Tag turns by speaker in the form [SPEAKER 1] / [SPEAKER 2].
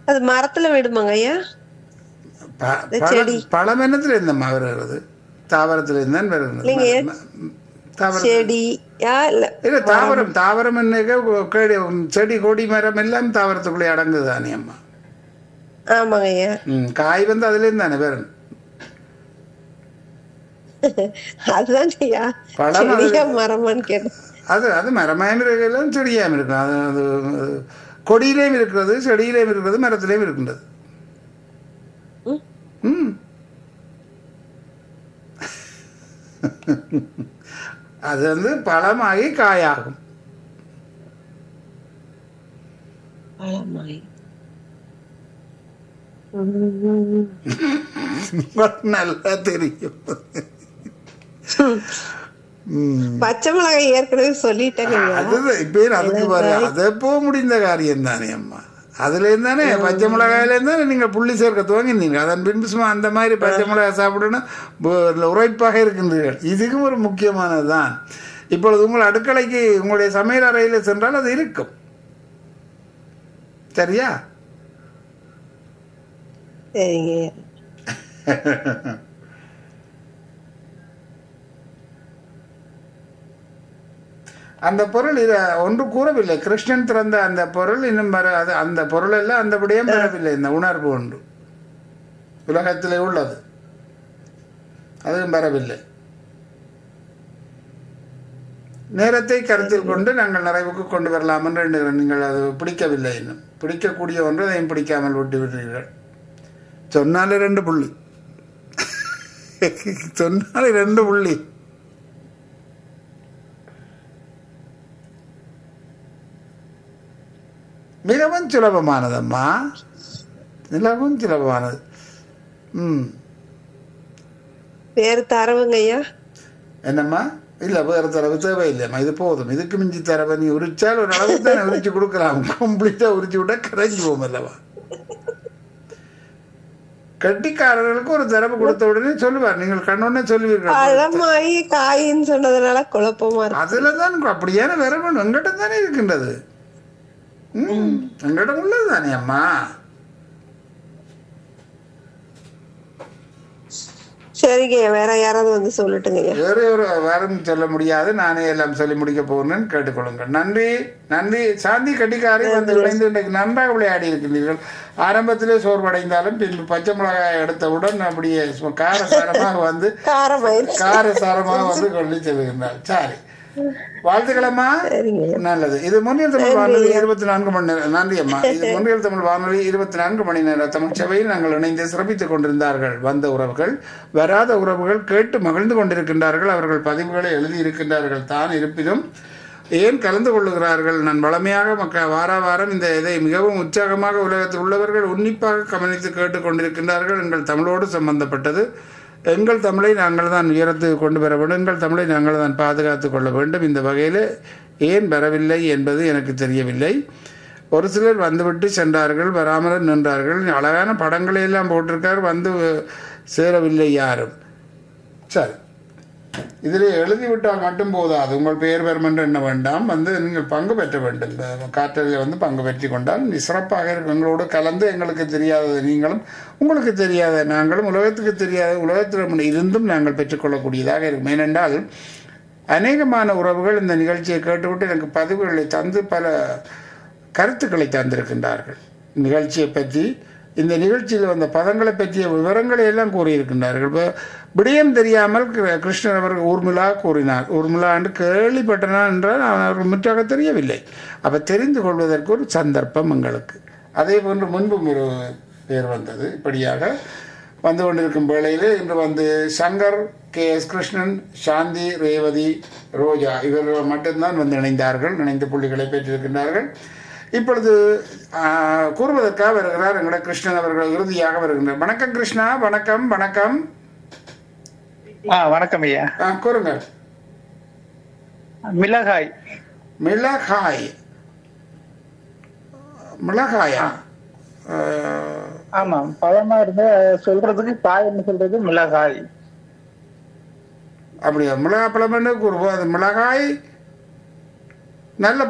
[SPEAKER 1] அது மரத்துல விடுமாங்க ஐயா
[SPEAKER 2] ப-
[SPEAKER 1] இந்த
[SPEAKER 2] பழம்
[SPEAKER 1] செடி.
[SPEAKER 2] பழம் என்னத்துல இருந்தம்மா வருகிறது தாவரத்துல இருந்தான்
[SPEAKER 1] இல்லைங்க.
[SPEAKER 2] வருகிறது தாவரம்
[SPEAKER 1] செடி யா இல்ல
[SPEAKER 2] இல்ல தாவரம் தாவரம் என்னங்க கேடி செடி கொடி மரம் எல்லாம் தாவரத்துக்குள்ளே அடங்குது தானே அம்மா
[SPEAKER 1] ஆமாங்க ஐயா
[SPEAKER 2] ம் காய் வந்து அதுல இருந்து தானே வரும்
[SPEAKER 1] அதுதான் ஐயா
[SPEAKER 2] பழம் அது-
[SPEAKER 1] செடியா மரமான்னு கேட்டேன்
[SPEAKER 2] அது அது மரமாயும் இருக்கலாம் செடியாயும் இருக்கும் அது அது அது கொடியிலையும் இருக்கிறது செடியிலையும் இருக்கிறது மரத்திலையும் இருக்கின்றது
[SPEAKER 1] ம்.
[SPEAKER 2] ம் அது வந்து பழமாகி காயாகும்
[SPEAKER 1] பழமாய்
[SPEAKER 2] நல்லா தெரியும் ம்.
[SPEAKER 1] பச்சை மிளகாய் ஏற்கனவே சொல்லிட்டேங்க ஐயா
[SPEAKER 2] அதுதான் இப்ப அதுக்கு பாரு அது எப்போ முடிந்த காரியம் தானே அம்மா அதுல இருந்தானே பச்சை மிளகாயில இருந்தானே நீங்க புள்ளி சேர்க்க துவங்கினீங்க அதன் பின்பு சும்மா அந்த மாதிரி பச்சை மிளகாய் சாப்பிடணும் பு- உரைப்பாக இருக்கின்றீர்கள் இதுக்கும் ஒரு முக்கியமானதுதான் இப்பொழுது உங்கள் அடுக்கலைக்கு உங்களுடைய சமையல் அறையில சென்றால் அது இருக்கும் சரியா
[SPEAKER 1] சரிங்க ஐயா
[SPEAKER 2] அந்த பொருள் இத ஒன்று கூறவில்லை கிருஷ்ணன் திறந்த அந்த பொருள் இன்னும் வர அது அந்த பொருள் எல்லாம் அந்தபடியும் பெறவில்லை இந்த உணர்வு ஒன்று உலகத்திலே உள்ளது அதுவும் வரவில்லை நேரத்தை கருத்தில் கொண்டு நாங்கள் நிறைவுக்கு கொண்டு வரலாம் என்று எண்ணுகிறேன் நீங்கள் அது பிடிக்கவில்லை இன்னும் பிடிக்கக்கூடிய ஒன்று அதையும் பிடிக்காமல் விட்டு விடுறீர்கள் சொன்னாலே ரெண்டு புள்ளி சொன்னாலே ரெண்டு புள்ளி மிகவும் சுலபமானதம்மா மிகவும் சுலபமானது ம்
[SPEAKER 1] வேறு தரவுங்க ஐயா
[SPEAKER 2] என்னம்மா இல்ல வேறு தரவு தேவையில்லைம்மா இது போதும் இதுக்கு மிஞ்சி தரவை நீ உரிச்சால் ஒரு அளவுக்கு தானே உரிச்சு கொடுக்கலாம் கம்ப்ளீட்டா உரிச்சு விட்டா கரைஞ்சு போகும் அல்லவா கட்டிக்காரர்களுக்கு ஒரு தரவு கொடுத்த உடனே சொல்லுவார் நீங்கள் கண்ணொன்னே சொல்லுவீர்கள்
[SPEAKER 1] பழமாயி காயின்னு சொன்னதுனால குழப்பமா இருக்கு
[SPEAKER 2] அதுல தான் அப்படியான வேற வேணும் எங்கிட்ட தானே இருக்கின்றது ம் எங்கிட்ட உள்ளது தானே அம்மா
[SPEAKER 1] சரிங்க ஐயா வேற யாராவது வந்து சொல்லட்டுங்க ஐயா
[SPEAKER 2] வேற ஒரு வேறும் சொல்ல முடியாது நானே எல்லாம் சொல்லி முடிக்க போகிறேன் கேட்டுக்கொள்ளுங்கள் நன்றி நன்றி சாந்தி கட்டிக்காரை வந்து இணைந்து இன்றைக்கு நன்றாக விளையாடி இருக்கின்றீர்கள் ஆரம்பத்திலே சோர்வடைந்தாலும் பின்பு பச்சை மிளகாய் எடுத்தவுடன் அப்படியே சும்மா காரசாரமாக வந்து
[SPEAKER 1] காரமாயிருச்சு
[SPEAKER 2] காரசாரமாக வந்து கொண்டு செல்கின்றார் சரி வாழ்த்துக்களம்மா
[SPEAKER 1] சரிங்க
[SPEAKER 2] நல்லது இது முன்னில் தமிழ் வானொலி இருபத்தி நான்கு மணி நேரம் நன்றி அம்மா இது முன்னில் தமிழ் வானொலி இருபத்தி நான்கு மணி நேர தமிழ் சபையில் நாங்கள் இணைந்து சிறப்பித்துக் கொண்டிருந்தார்கள் வந்த உறவுகள் வராத உறவுகள் கேட்டு மகிழ்ந்து கொண்டிருக்கின்றார்கள் அவர்கள் பதிவுகளை எழுதி இருக்கின்றார்கள் தான் இருப்பினும் ஏன் கலந்து கொள்ளுகிறார்கள் நான் வளமையாக மக்க வார வாரம் இந்த இதை மிகவும் உற்சாகமாக உலகத்தில் உள்ளவர்கள் உன்னிப்பாக கவனித்து கேட்டுக் கொண்டிருக்கின்றார்கள் எங்கள் தமிழோடு சம்பந்தப்பட்டது எங்கள் தமிழை நாங்கள் தான் உயரத்துக்கு கொண்டு வர வேண்டும் எங்கள் தமிழை நாங்கள் தான் பாதுகாத்து கொள்ள வேண்டும் இந்த வகையில் ஏன் வரவில்லை என்பது எனக்கு தெரியவில்லை ஒரு சிலர் வந்துவிட்டு சென்றார்கள் வராமல் நின்றார்கள் அழகான படங்களை எல்லாம் போட்டிருக்கார் வந்து சேரவில்லை யாரும் சரி இதில் எழுதிவிட்டால் மட்டும் போதாது உங்கள் பெயர் பெறும் என்று எண்ண வேண்டாம் வந்து நீங்கள் பங்கு பெற்ற வேண்டும் இந்த காற்றலில் வந்து பங்கு பெற்றி கொண்டால் நீ சிறப்பாக இருக்கும் எங்களோடு கலந்து எங்களுக்கு தெரியாதது நீங்களும் உங்களுக்கு தெரியாத நாங்களும் உலகத்துக்கு தெரியாத உலகத்தில் இருந்தும் நாங்கள் பெற்றுக்கொள்ளக்கூடியதாக இருக்கும் ஏனென்றால் அநேகமான உறவுகள் இந்த நிகழ்ச்சியை கேட்டுவிட்டு எனக்கு பதிவுகளை தந்து பல கருத்துக்களை தந்திருக்கின்றார்கள் நிகழ்ச்சியை பற்றி இந்த நிகழ்ச்சியில் வந்த பதங்களை பற்றிய விவரங்களை எல்லாம் கூறியிருக்கின்றார்கள் இப்போ விடயம் தெரியாமல் கிரு- கிருஷ்ணர் அவர்கள் ஊர்மிளா கூறினார் ஊர்மிளா என்று கேள்விப்பட்டனா என்றால் அவன் அவர்கள் முற்றாக தெரியவில்லை அப்போ தெரிந்து கொள்வதற்கு ஒரு சந்தர்ப்பம் எங்களுக்கு அதே போன்று முன்பும் ஒரு பேர் வந்தது இப்படியாக வந்து கொண்டிருக்கும் வேளையில் இன்று வந்து சங்கர் கே எஸ் கிருஷ்ணன் சாந்தி ரேவதி ரோஜா இவர்கள் மட்டும்தான் வந்து இணைந்தார்கள் இணைந்த புள்ளிகளை பெற்றிருக்கின்றார்கள் இப்பொழுது ஆஹ், கூறுவதற்காக வருகிறார் எங்கட கிருஷ்ணன் அவர்கள் இறுதியாக வருகின்றார் வணக்கம் கிருஷ்ணா வணக்கம் வணக்கம்
[SPEAKER 3] ஆ வணக்கம் ஐயா
[SPEAKER 2] ஆ, கூறுங்கள்
[SPEAKER 3] மிளகாய்
[SPEAKER 2] மிளகாய் மிளகாயா ஆஹ்,
[SPEAKER 3] ஆமாம் பழமா இருந்து சொல்றதுக்கு காய்னு சொல்றது மிளகாய்
[SPEAKER 2] அப்படியா மிளகாய் பழம் என்று கூறுவோம் அது மிளகாய் நல்ல